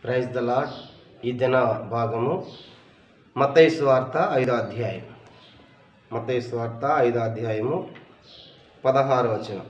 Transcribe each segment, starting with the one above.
praise the lord ఈ దిన భాగము మత్తయి సువార్త ఐదో అధ్యాయం మత్తయి సువార్త ఐదో అధ్యాయము పదహారు వచనం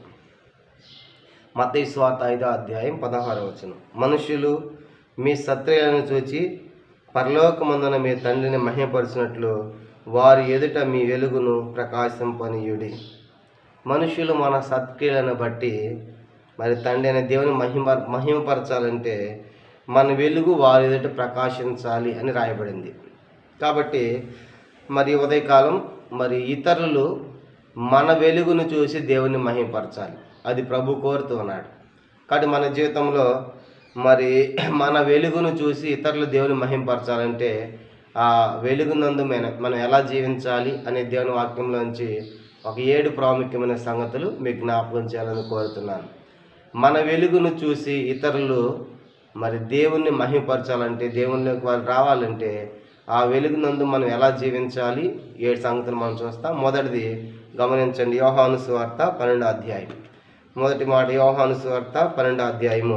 మత్తయి సువార్త ఐదో అధ్యాయం పదహారు వచనం మనుషులు మీ సత్రలను చూచి పరలోకమందున మీ తండ్రిని మహిమపరిచినట్లు వారి ఎదుట మీ వెలుగును ప్రకాశింపనీయుడి మనుషులు మన సత్క్రియలను బట్టి మరి తండ్రి అనే దేవుని మహిమ మహిమపరచాలంటే మన వెలుగు వారి ఎదుట ప్రకాశించాలి అని రాయబడింది కాబట్టి మరి ఉదయకాలం మరి ఇతరులు మన వెలుగును చూసి దేవుని మహిమపరచాలి అది ప్రభు కోరుతూ ఉన్నాడు కాబట్టి మన జీవితంలో మరి మన వెలుగును చూసి ఇతరులు దేవుని మహింపరచాలంటే ఆ వెలుగునందు మన మనం ఎలా జీవించాలి అనే దేవుని వాక్యంలోంచి ఒక ఏడు ప్రాముఖ్యమైన సంగతులు మీకు జ్ఞాపకం చేయాలని కోరుతున్నాను మన వెలుగును చూసి ఇతరులు మరి దేవుణ్ణి మహిమపరచాలంటే దేవునిలోకి వాళ్ళు రావాలంటే ఆ వెలుగునందు మనం ఎలా జీవించాలి ఏడు సంగతులు మనం చూస్తాం మొదటిది గమనించండి యోహాను సువార్త పన్నెండో అధ్యాయం మొదటి మాట యోహాను సువార్త పన్నెండో అధ్యాయము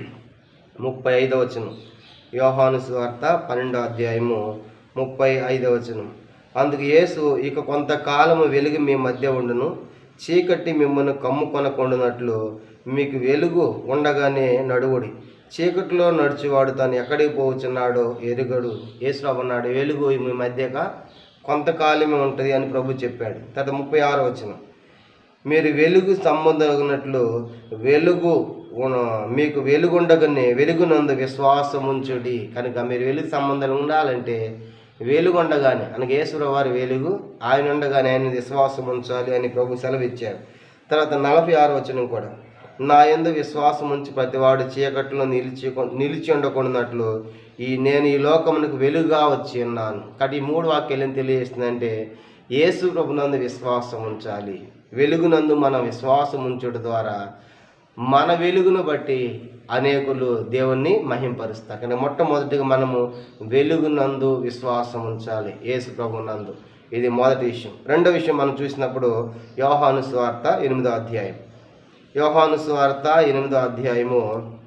ముప్పై ఐదో వచనం యోహాను సువార్త పన్నెండో అధ్యాయము ముప్పై ఐదో వచనం అందుకు యేసు ఇక కొంతకాలము వెలుగు మీ మధ్య ఉండును చీకటి మిమ్మల్ని కమ్ముకొనకుండునట్లు మీకు వెలుగు ఉండగానే నడువుడి చీకటిలో నడుచువాడు తాను ఎక్కడికి పోవచ్చున్నాడో ఎరుగడు యేసురాబు అన్నాడు వెలుగు మీ మధ్యగా కొంతకాలమే ఉంటుంది అని ప్రభు చెప్పాడు తర్వాత ముప్పై ఆరో వచనం మీరు వెలుగు సంబంధమైనట్లు వెలుగు ఉన- మీకు వెలుగుండగానే వెలుగునందు విశ్వాసం ఉంచుడి కనుక మీరు వెలుగు సంబంధం ఉండాలంటే వెలుగు ఉండగానే అనగా యేసుర వారి వెలుగు ఆయన ఉండగానే ఆయన విశ్వాసం ఉంచాలి అని ప్రభు సెలవు ఇచ్చారు తర్వాత నలభై ఆరు వచనం కూడా నా యందు విశ్వాసం ఉంచి ప్రతివాడు చీకట్లో నిలిచి నిలిచి ఉండకుండాట్లు ఈ నేను ఈ లోకమునకు వెలుగుగా వచ్చి ఉన్నాను కాబట్టి ఈ మూడు వాక్యాలు ఏం తెలియజేస్తుందంటే యేసు ప్రభునందు విశ్వాసం ఉంచాలి వెలుగునందు మనం విశ్వాసం ఉంచుట ద్వారా మన వెలుగును బట్టి అనేకులు దేవుణ్ణి మహింపరుస్తారు కానీ మొట్టమొదటిగా మనము వెలుగునందు విశ్వాసం ఉంచాలి యేసు ప్రభునందు ఇది మొదటి విషయం రెండో విషయం మనం చూసినప్పుడు యోహాను స్వార్త ఎనిమిదో అధ్యాయం యోహాను సువార్త ఎనిమిదో అధ్యాయము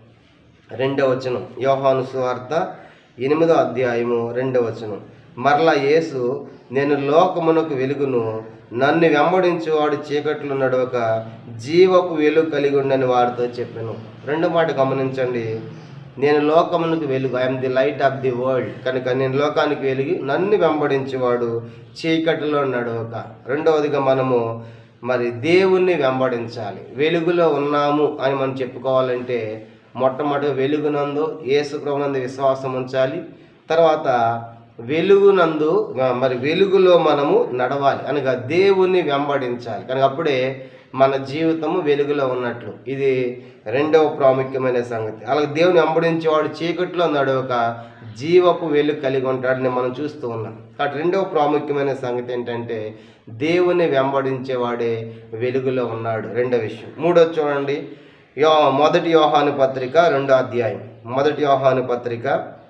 రెండవ వచనం యోహాను సువార్త ఎనిమిదో అధ్యాయము రెండవ వచనం మరలా యేసు నేను లోకమునకు వెలుగును నన్ను వెంబడించేవాడు చీకట్లు నడవక జీవపు వెలుగు కలిగి ఉండని వాడితో చెప్పాను రెండో మాట గమనించండి నేను లోకమునకు వెలుగు I'm the light of the world కనుక నేను లోకానికి వెలిగి నన్ను వెంబడించేవాడు చీకటిలో నడవక రెండవదిగా మనము మరి దేవుణ్ణి వెంబడించాలి వెలుగులో ఉన్నాము అని మనం చెప్పుకోవాలంటే మొట్టమొదటి వెలుగునందు యేసు ప్రభునందు విశ్వాసం ఉంచాలి తర్వాత వెలుగునందు ఆ, మరి వెలుగులో మనము నడవాలి అనగా దేవుణ్ణి వెంబడించాలి కనుక అప్పుడే మన జీవితము వెలుగులో ఉన్నట్లు ఇది రెండవ ప్రాముఖ్యమైన సంగతి అలాగే దేవుని వెంబడించేవాడు చీకట్లో నడవక జీవపు వెలుగు కలిగి ఉంటాడని మనం చూస్తూ ఉన్నాం కాబట్టి రెండవ ప్రాముఖ్యమైన సంగతి ఏంటంటే దేవుని వెంబడించేవాడే వెలుగులో ఉన్నాడు రెండో విషయం మూడోది చూడండి యో మొదటి యోహాను పత్రిక రెండో అధ్యాయం మొదటి యోహాను పత్రిక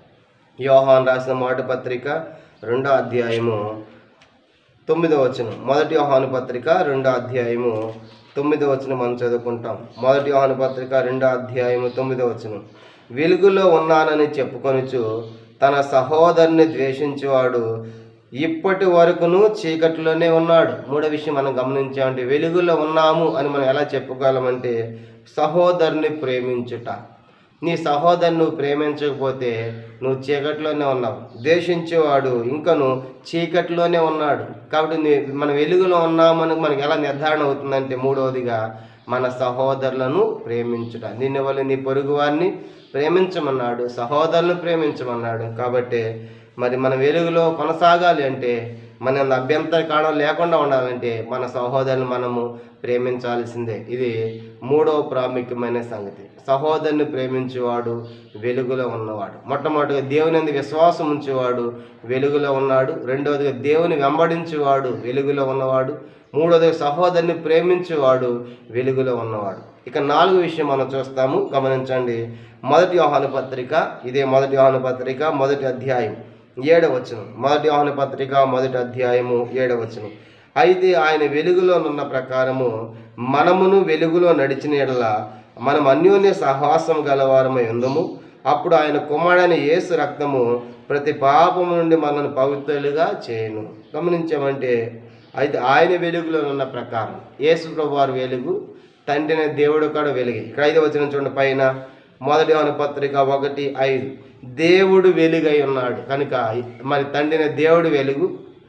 యోహాన్ రాసిన మాట పత్రిక రెండో అధ్యాయము తొమ్మిదో వచనం మొదటి యోహాను పత్రిక రెండో అధ్యాయము తొమ్మిదో వచనం మనం చదువుకుంటాం మొదటి యోహాను పత్రిక రెండో అధ్యాయము తొమ్మిదో వచనం వెలుగులో ఉన్నానని చెప్పుకొనుచు తన సహోదరుని ద్వేషించేవాడు ఇప్పటి వరకును చీకటిలోనే ఉన్నాడు మూడో విషయం మనం గమనించామంటే వెలుగులో ఉన్నాము అని మనం ఎలా చెప్పుకోగలమంటే సహోదరుని ప్రేమించుట నీ సహోదరుని నువ్వు ప్రేమించకపోతే నువ్వు చీకటిలోనే ఉన్నావు ద్వేషించేవాడు ఇంకను చీకటిలోనే ఉన్నాడు కాబట్టి నీ మన వెలుగులో ఉన్నామని మనకి ఎలా నిర్ధారణ అవుతుందంటే మూడవదిగా మన సహోదరులను ప్రేమించుట నిన్ను వల్ల నీ పొరుగు వారిని ప్రేమించమన్నాడు సహోదరులను ప్రేమించమన్నాడు కాబట్టి మరి మన వెలుగులో కొనసాగాలి అంటే మన అభ్యంతర కారణం లేకుండా ఉండాలంటే మన సహోదరుని మనము ప్రేమించాల్సిందే ఇది మూడవ ప్రాముఖ్యమైన సంగతి సహోదరుని ప్రేమించేవాడు వెలుగులో ఉన్నవాడు మొట్టమొదటిగా దేవుని యందు విశ్వాసం ఉంచేవాడు వెలుగులో ఉన్నాడు రెండవదిగా దేవుని వెంబడించేవాడు వెలుగులో ఉన్నవాడు మూడవదిగా సహోదరుని ప్రేమించేవాడు వెలుగులో ఉన్నవాడు ఇక నాలుగు విషయం మనం చూస్తాము గమనించండి మొదటి యోహాను పత్రిక ఇదే మొదటి యోహాను పత్రిక మొదటి అధ్యాయం ఏడవచనం మొదటి యోహాను పత్రిక మొదటి అధ్యాయము ఏడవచనం అయితే ఆయన వెలుగులో ఉన్న ప్రకారము మనమును వెలుగులో నడిచిన ఎడల మనం అన్యోన్య సహవాసం గలవారమై ఉందము అప్పుడు ఆయన కుమారుడైన యేసు రక్తము ప్రతి పాపము నుండి మనల్ని పవిత్రులుగా చేయను గమనించామంటే అయితే ఆయన వెలుగులో ఉన్న ప్రకారం యేసు ప్రభు వారి వెలుగు తండ్రిని దేవుడు కూడా వెలుగు ఇక్కడ ఐదు వచ్చిన చూడండి పైన మొదటి యోహాను పత్రిక ఒకటి ఐదు దేవుడు వెలుగై ఉన్నాడు కనుక మరి తండ్రిని దేవుడు వెలుగు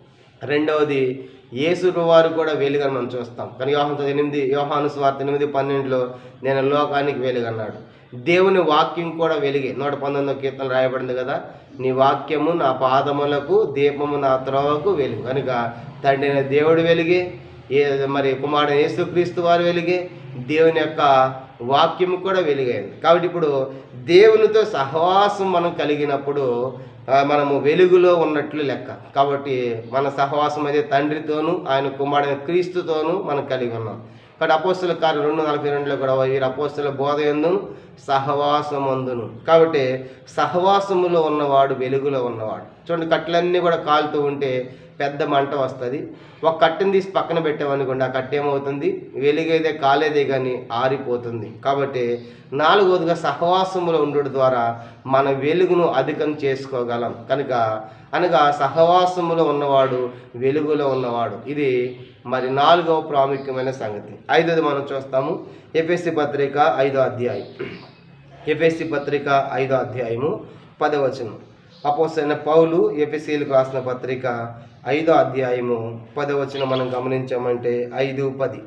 రెండవది యేసు వారు కూడా వెలుగని మనం చూస్తాం కానీ యోహాను ఎనిమిది యోహాను స్వార్థ ఎనిమిది పన్నెండులో నేను లోకానికి వెలుగన్నాడు దేవుని వాక్యం కూడా వెలిగే నూట పంతొమ్మిదో కీర్తన రాయబడింది కదా నీ వాక్యము నా పాదములకు దీపము నా త్రోవకు వెలుగు కనుక తండ్రి అయిన దేవుడు వెలిగే ఏ మరి కుమారుడు యేసుక్రీస్తు వారు వెలిగే దేవుని యొక్క వాక్యము కూడా వెలిగైంది కాబట్టి ఇప్పుడు దేవునితో సహవాసం మనం కలిగినప్పుడు ఆ, మనము వెలుగులో ఉన్నట్లు లెక్క కాబట్టి మన సహవాసం అయితే తండ్రితోనూ ఆయన కుమారుడైన క్రీస్తుతోనూ మనం కలిగి ఉన్నాం కాబట్టి అపోస్తుల కార్యం రెండు నలభై రెండులో కూడా వీరు అపోస్తుల బోధ ఎందును సహవాసమందును కాబట్టి సహవాసములో ఉన్నవాడు వెలుగులో ఉన్నవాడు చూడండి కట్టెలన్నీ కూడా కాలుతూ ఉంటే పెద్ద మంట వస్తుంది ఒక కట్టెని తీసి పక్కన పెట్టామనుకోండి ఆ కట్టె ఏమవుతుంది వెలుగైతే కాలేదే కానీ ఆరిపోతుంది కాబట్టి నాలుగవదిగా సహవాసములో ఉండడం ద్వారా మన వెలుగును అధికం చేసుకోగలం కనుక అనగా సహవాసములో ఉన్నవాడు వెలుగులో ఉన్నవాడు ఇది మరి నాలుగవ ప్రాముఖ్యమైన సంగతి ఐదోది మనం చూస్తాము ఎపిఎస్సి పత్రిక ఐదో అధ్యాయం ఎపిఎస్సి పత్రిక ఐదో అధ్యాయము పదవచనం అపోసైన పౌలు ఎపిసీలకు రాసిన పత్రిక ఐదో అధ్యాయము పదవచనం మనం గమనించామంటే ఐదు పది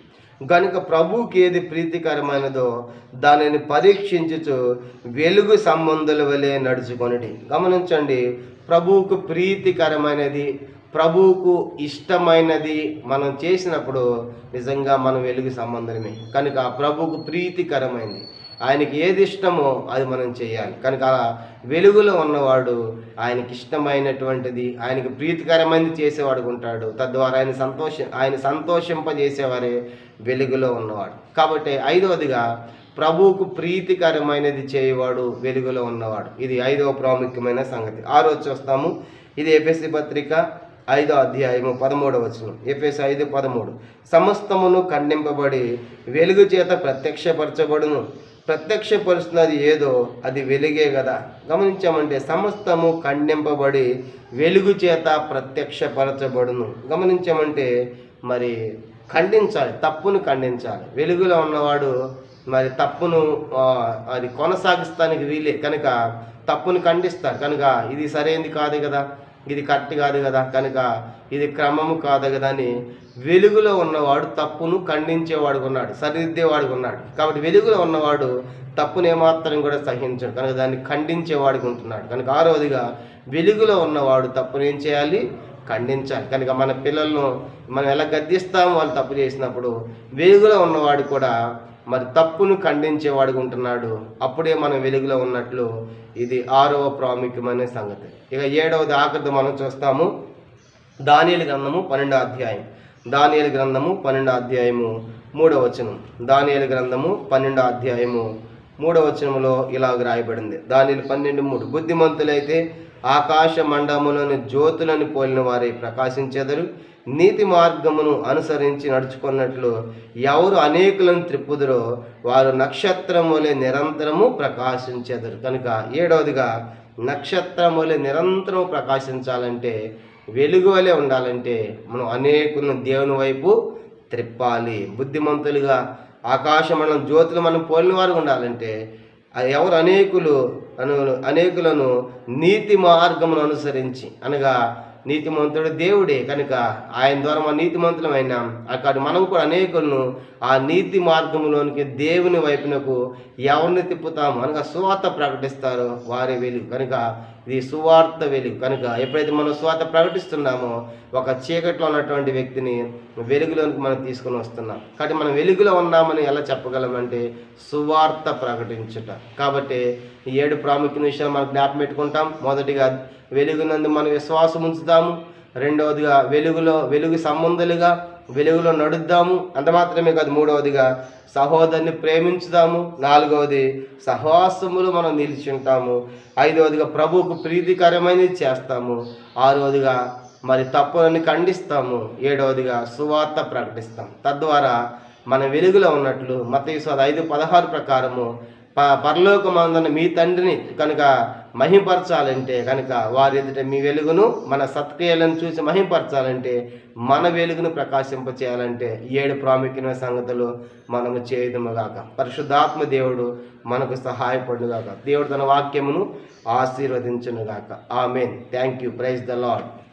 గనుక ప్రభువుకి ఏది ప్రీతికరమైనదో దానిని పరీక్షించుచు వెలుగు సంబంధుల వలె నడుచుకొనిటి గమనించండి ప్రభువుకు ప్రీతికరమైనది ప్రభువుకు ఇష్టమైనది మనం చేసినప్పుడు నిజంగా మనం వెలుగు సంబంధమే కనుక ప్రభువుకు ప్రీతికరమైనది ఆయనకి ఏది ఇష్టమో అది మనం చేయాలి కనుక అలా వెలుగులో ఉన్నవాడు ఆయనకి ఇష్టమైనటువంటిది ఆయనకి ప్రీతికరమైనది చేసేవాడు ఉంటాడు తద్వారా ఆయన సంతోష ఆయన సంతోషింపజేసేవారే వెలుగులో ఉన్నవాడు కాబట్టి ఐదవదిగా ప్రభువుకు ప్రీతికరమైనది చేయవాడు వెలుగులో ఉన్నవాడు ఇది ఐదవ ప్రాముఖ్యమైన సంగతి ఆ రోజు చూస్తాము ఇది ఎపిఎస్సి పత్రిక ఐదో అధ్యాయము పదమూడవ వచనం ఎఫ్ఎస్ ఐదు పదమూడు సమస్తమును ఖండింపబడి వెలుగు చేత ప్రత్యక్షపరచబడును ప్రత్యక్షపరుస్తున్నది ఏదో అది వెలుగే కదా గమనించామంటే సమస్తము ఖండింపబడి వెలుగు చేత ప్రత్యక్షపరచబడును గమనించామంటే మరి ఖండించాలి తప్పును ఖండించాలి వెలుగులో ఉన్నవాడు మరి తప్పును ఆ, అది కొనసాగిస్తానికి వీలే కనుక తప్పును ఖండిస్తారు కనుక ఇది సరైనది కాదు కదా ఇది కరెక్ట్ కాదు కదా కనుక ఇది క్రమము కాదు కదా అని వెలుగులో ఉన్నవాడు తప్పును ఖండించేవాడు ఉన్నాడు సరిదిద్దేవాడు ఉన్నాడు కాబట్టి వెలుగులో ఉన్నవాడు తప్పును ఏమాత్రం కూడా సహించడు కనుక దాన్ని ఖండించేవాడికి ఉంటున్నాడు కనుక ఆరోదిగా వెలుగులో ఉన్నవాడు తప్పును ఏం చేయాలి ఖండించాలి కనుక మన పిల్లలను మనం ఎలా గద్దిస్తామో వాళ్ళు తప్పు చేసినప్పుడు వెలుగులో ఉన్నవాడు కూడా మరి తప్పును ఖండించేవాడుగా ఉంటున్నాడు అప్పుడే మనం వెలుగులో ఉన్నట్లు ఇది ఆరవ ప్రాముఖ్యమైన సంగతి ఇక ఏడవది ఆఖరిది మనం చూస్తాము దానియలు గ్రంథము పన్నెండో అధ్యాయం దానియలు గ్రంథము పన్నెండో అధ్యాయము మూడవ వచనం దానియలు గ్రంథము పన్నెండో అధ్యాయము మూడవ వచనంలో ఇలాగ రాయబడింది దానిలు పన్నెండు మూడు బుద్ధిమంతులైతే ఆకాశ మండములోని జ్యోతులను పోలిన వారి ప్రకాశించెదరు నీతి మార్గమును అనుసరించి నడుచుకున్నట్లు ఎవరు అనేకులను త్రిప్పుదురో వారు నక్షత్రములే నిరంతరము ప్రకాశించెదరు కనుక ఏడవదిగా నక్షత్రములే నిరంతరం ప్రకాశించాలంటే వెలుగు వలె ఉండాలంటే మనం అనేకులను దేవుని వైపు త్రిప్పాలి బుద్ధిమంతులుగా ఆకాశమండలం జ్యోతులు మనం పోలిన వారు ఉండాలంటే ఆ ఎవరు అనేకులు అను అనేకులను నీతి మార్గమును అనుసరించి అనగా నీతిమంతుడు దేవుడే కనుక ఆయన ద్వారా మన నీతిమంతులమైన అక్కడ మనం కూడా అనేకులను ఆ నీతి మార్గంలోనికి దేవుని వైపునకు ఎవరిని తిప్పుతాము అనగా సువార్త ప్రకటిస్తారో వారి వెలుగు కనుక ఇది సువార్త వెలుగు కనుక ఎప్పుడైతే మనం సువార్త ప్రకటిస్తున్నామో ఒక చీకట్లో ఉన్నటువంటి వ్యక్తిని వెలుగులోనికి మనం తీసుకొని వస్తున్నాం కాబట్టి మనం వెలుగులో ఉన్నామని ఎలా చెప్పగలమంటే సువార్త ప్రకటించుట కాబట్టి ఈ ఏడు ప్రాముఖ్య విషయాలు మనం జ్ఞాపకం పెట్టుకుంటాం మొదటిగా వెలుగునందు మనం విశ్వాసం ఉంచుతాము రెండవదిగా వెలుగులో వెలుగు సంబంధులుగా వెలుగులో నడుద్దాము అంత మాత్రమే కాదు మూడవదిగా సహోదరుని ప్రేమించుదాము నాలుగవది సహవాసములు మనం నిలిచి ఉంటాము ఐదవదిగా ప్రభువుకు ప్రీతికరమైనది చేస్తాము ఆరవదిగా మరి తప్పులని ఖండిస్తాము ఏడవదిగా సువార్త ప్రకటిస్తాం తద్వారా మన వెలుగులో ఉన్నట్లు మత ఐదు పదహారు ప్రకారము ప పరలోకమందున మీ తండ్రిని కనుక మహింపరచాలంటే కనుక వారి ఎదుట మీ వెలుగును మన సత్క్రియలను చూసి మహింపరచాలంటే మన వెలుగును ప్రకాశింప చేయాలంటే ఈ ఏడు ప్రాముఖ్యమైన సంగతులు మనము చేయదుముగాక పరిశుద్ధాత్మ దేవుడు మనకు సహాయపడుగాక దేవుడు తన వాక్యమును ఆశీర్వదించునుగాక amen thank you praise the lord